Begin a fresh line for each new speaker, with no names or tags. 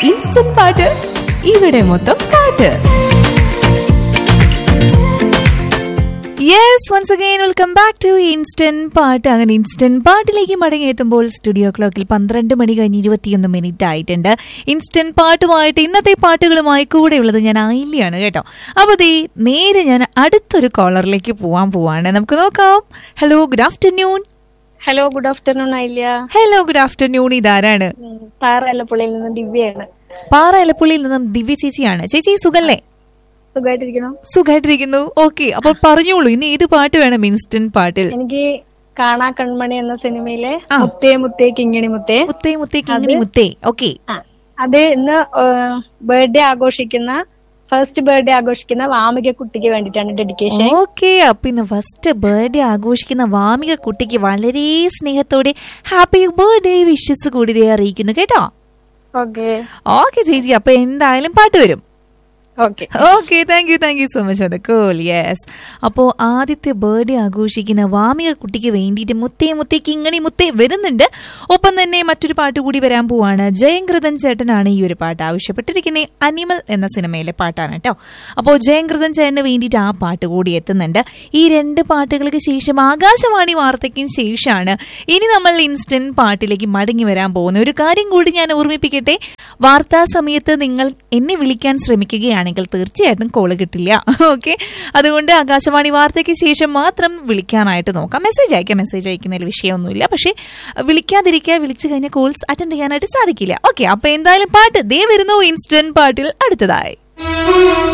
Instant പാട്ട് ഇവിടെ മൊത്തം പാട്ട് yes once again welcome back to instant പാട്ട് അങ്ങനെ ഇൻസ്റ്റന്റ് പാട്ടിലേക്ക് മടങ്ങിയെത്തുമ്പോൾ സ്റ്റുഡിയോ ക്ലോക്കിൽ പന്ത്രണ്ട് മണി കഴിഞ്ഞ് ഇരുപത്തിയൊന്ന് മിനിറ്റ് ആയിട്ടുണ്ട് ഇൻസ്റ്റന്റ് പാട്ടുമായിട്ട് ഇന്നത്തെ പാട്ടുകളുമായി കൂടെയുള്ളത് ഞാൻ ആയില്യാണ് കേട്ടോ അപ്പോൾ ദേ നേരെ ഞാൻ അടുത്തൊരു കോളറിലേക്ക് പോവാൻ പോവാണ് നമുക്ക് നോക്കാം hello good afternoon
hello good afternoon Ailya
hello good afternoon ഇതാരാണ്
ഉം, പാറ എല്ലപ്പുള്ളിയിൽ നിന്ന് ദിവ്യയാണ്
പാറ എലപ്പുള്ളിയിൽ നിന്നും ദിവ്യ ചേച്ചിയാണ് ചേച്ചി സുഖല്ലേ
സുഖമായിട്ടിരിക്കണോ
സുഖമായിട്ടിരിക്കുന്നു ഓക്കെ അപ്പോൾ പറഞ്ഞോളൂ ഇന്ന് ഏത് പാട്ട് വേണം ഇൻസ്റ്റന്റ് പാട്ടിൽ
എനിക്ക് കാണാ കൺമണി എന്ന സിനിമയിലെ
ആ.
മുത്തേ മുത്തേ കിങ്ങിണി മുത്തേ
മുത്തേ മുത്തേ കിങ്ങിണി മുത്തേ ഓക്കെ
ആ അത് ഇന്ന് ബർത്ത്ഡേ ആഘോഷിക്കുന്ന ഫസ്റ്റ് ബർത്ത്ഡേ ആഘോഷിക്കുന്ന വാമിക കുട്ടിക്ക് വേണ്ടിയിട്ടാണ് ഡെഡിക്കേഷൻ
ഓക്കെ അപ്പൊ ഇന്ന് ഫസ്റ്റ് ബർത്ത്ഡേ ആഘോഷിക്കുന്ന വാമിക കുട്ടിക്ക് വളരെ സ്നേഹത്തോടെ ഹാപ്പി ബർത്ത്ഡേ വിഷസ് കൂടി ദേ അറിയിക്കുന്നു കേട്ടോ
ഓക്കെ
ഓക്കെ ചേച്ചി അപ്പൊ എന്തായാലും പാട്ട് വരും
okay
okay thank you thank you so much അത് കൂൾ യെസ് അപ്പോൾ ആദ്യത്തെ ബർത്ത്ഡേ ആഘോഷിക്കുന്ന വാമിക കുട്ടിക്ക് വേണ്ടിയിട്ട് മുത്തേ മുത്തേ കിങ്ങണി മുത്തേ വരുന്നുണ്ട് ഒപ്പം തന്നെ മറ്റൊരു പാട്ട് കൂടി വരാൻ പോവാണ് ജയങ്കൃതൻ ചേട്ടനാണ് ഈ ഒരു പാട്ട് ആവശ്യപ്പെട്ടിരിക്കുന്നത് അനിമൽ എന്ന സിനിമയിലെ പാട്ടാണ് കേട്ടോ അപ്പോൾ ജയങ്കൃതൻ ചേട്ടന് വേണ്ടിയിട്ട് ആ പാട്ട് കൂടി എത്തുന്നുണ്ട് ഈ രണ്ട് പാട്ടുകൾക്ക് ശേഷം ആകാശവാണി വാർത്തയ്ക്കും ശേഷമാണ് ഇനി നമ്മൾ ഇൻസ്റ്റന്റ് പാട്ടിലേക്ക് മടങ്ങി വരാൻ പോകുന്ന ഒരു കാര്യം കൂടി ഞാൻ ഓർമ്മിപ്പിക്കട്ടെ വാർത്താ സമയത്ത് നിങ്ങൾ എന്നെ വിളിക്കാൻ ശ്രമിക്കുകയാണെങ്കിൽ തീർച്ചയായിട്ടും കോള് കിട്ടില്ല ഓക്കെ അതുകൊണ്ട് ആകാശവാണി വാർത്തയ്ക്ക് ശേഷം മാത്രം വിളിക്കാനായിട്ട് നോക്കാം മെസ്സേജ് അയക്കാം മെസ്സേജ് അയക്കുന്നതിൽ വിഷയമൊന്നുമില്ല പക്ഷേ വിളിക്കാതിരിക്കുക വിളിച്ചു കഴിഞ്ഞാൽ കോൾസ് അറ്റൻഡ് ചെയ്യാനായിട്ട് സാധിക്കില്ല ഓക്കെ അപ്പൊ എന്തായാലും പാട്ട് ദേ വരുന്നു ഇൻസ്റ്റന്റ് പാട്ടിൽ അടുത്തതായി